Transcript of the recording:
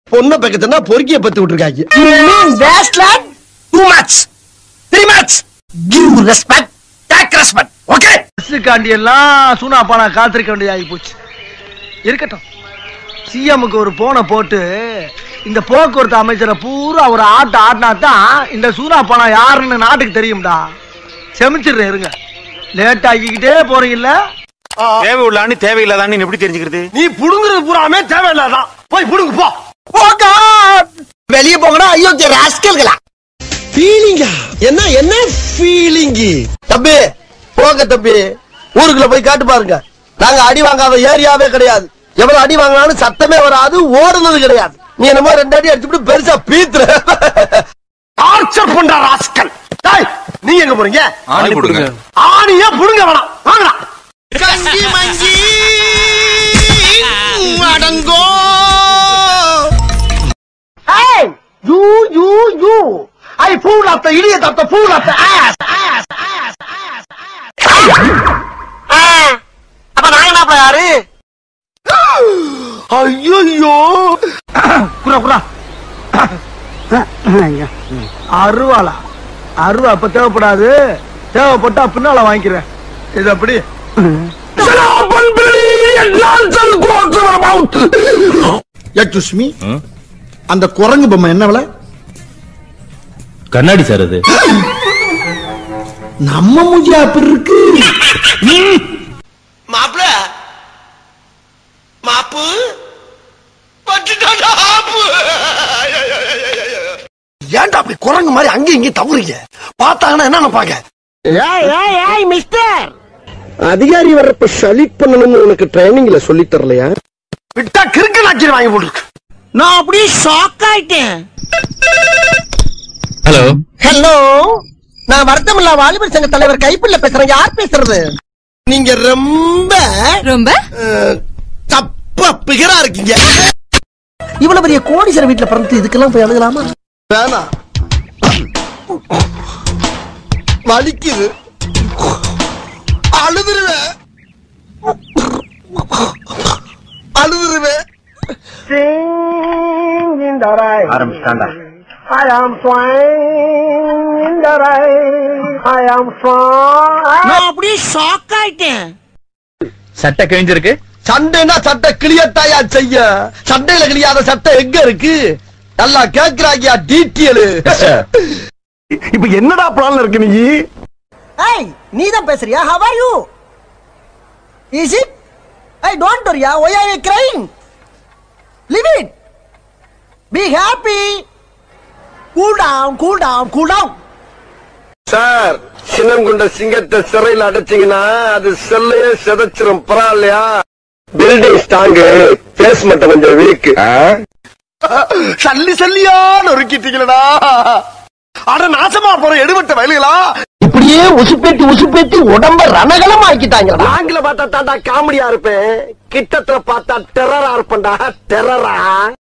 பொண்ணை பக்கத்துனா பொறுக்கிய பத்து விட்டுருக்காங்க too much three much give respect take respect okay காண்டி எல்லாம் சூனா பானா காத்திருக்க வேண்டியதாகி போச்சு இருக்கட்டும் சிஎம்முக்கு ஒரு போனை போட்டு இந்த போக்குவரத்து அமைச்சரை பூரா ஒரு ஆட்ட ஆட்டினா தான் இந்த சூனா பானா யாருன்னு நாட்டுக்கு தெரியும்டா செமிச்சிடுறேன் இருங்க லேட் ஆக்கிக்கிட்டே போறீங்கல்ல தேவை உள்ளான்னு தேவையில்லாதான்னு எப்படி தெரிஞ்சுக்கிறது நீ புடுங்குறது பூராமே தேவையில்லாதான் போய் புடுங்கு போ வெளிய போங்கடா அயோக்கிய ராஸ்கல்களா ஃபீலிங்கா என்ன என்ன ஃபீலிங்கி தம்பி போங்க தம்பி ஊருக்குள்ள போய் காட்டு பாருங்க நாங்க அடி வாங்காத ஏரியாவே கிடையாது எவ்வளவு அடி வாங்கினாலும் சத்தமே வராது ஓடுனது கிடையாது நீ என்னமோ ரெண்டு அடி அடிச்சுட்டு பெருசா பீத்துற டார்ச்சர் பண்ற ராஸ்கல் டேய் நீ எங்க போறீங்க ஆணி கொடுங்க ஆணியா புடுங்க வேணாம் வாங்கடா அடங்கோ Hey! You, you, you! I fool of the idiot of the fool of the ass! ass, ass, ass, ass. அப்ப நாங்க என்ன யாரு ஐயோ குரா குரா அருவாளா அருவா இப்ப தேவைப்படாது தேவைப்பட்டா பின்னால வாங்கிக்கிறேன் இது அப்படி எக்ஸ்கூஸ் மீ அந்த குரங்கு பொம்மை என்ன விலை கண்ணாடி சார் அது நம்ம மூஞ்சி அப்படி இருக்கு மாப்பிள மாப்பு பட்டுட்டாடா ஆப்பு ஏன்டா அப்படி குரங்கு மாதிரி அங்கேயும் இங்கேயும் தவறுங்க பார்த்தாங்கன்னா என்ன நினைப்பாங்க அதிகாரி வர்றப்ப சலிட் பண்ணணும்னு உனக்கு ட்ரைனிங்ல சொல்லி தரலையா விட்டா கிறுக்கு நாக்கி வாங்கி போட்டுருக்கு நான் அப்படியே ஷாக் ஆயிட்டேன் ஹலோ ஹலோ நான் வருத்தமில்லா வாலிபர் சங்க தலைவர் கைப்பிள்ள பேசுறேன் யார் பேசுறது நீங்க ரொம்ப ரொம்ப அஹ், தப்பா பிகரா இருக்கீங்க இவ்வளவு பெரிய கோடீஸ்வரர் வீட்டுல பிறந்து இதுக்கெல்லாம் போய் அழுகலாமா வேணாம் வலிக்குது அழுதுருவேன் அழுதுருவேன் ஆரம்பிச்சிட்டாண்டா I am flying in the rain. I am flying. நான் அப்படியே ஷாக் ஆயிட்டேன் சட்டை கிழிஞ்சிருக்கு சண்டைனா சட்டை கிளியத்தாயா செய்ய சண்டையில கிளியாத சட்டை எங்க இருக்கு நல்லா கேக்குறாங்கயா டீட்டியல் இப்ப என்னடா பிளான்ல இருக்கு நீ ஏய் நீ தான் பேசுறியா how are you is it I don't வரியா why are you crying live it be happy cool down cool down cool down sir சின்னங்குண்ட சிங்கத்தை சிறையில் அடைச்சீங்கன்னா அது செல்லையே சிதைச்சிரும் பரவாயில்லையா பில்டிங் ஸ்ட்ராங்கு பேஸ்மெண்ட் கொஞ்சம் வீக் சல்லி சல்லியா நொறுக்கிட்டீங்களடா அட நாசமா போற எடுபட்ட வயலுகளா இப்படியே உசுப்பேத்தி உசுப்பேத்தி உடம்ப ரணகலம் ஆக்கிட்டாங்க ஆங்கில பார்த்தா தாண்டா காமெடியா இருப்பேன் கிட்டத்துல பார்த்தா டெரரா இருப்பேன்டா டெரரா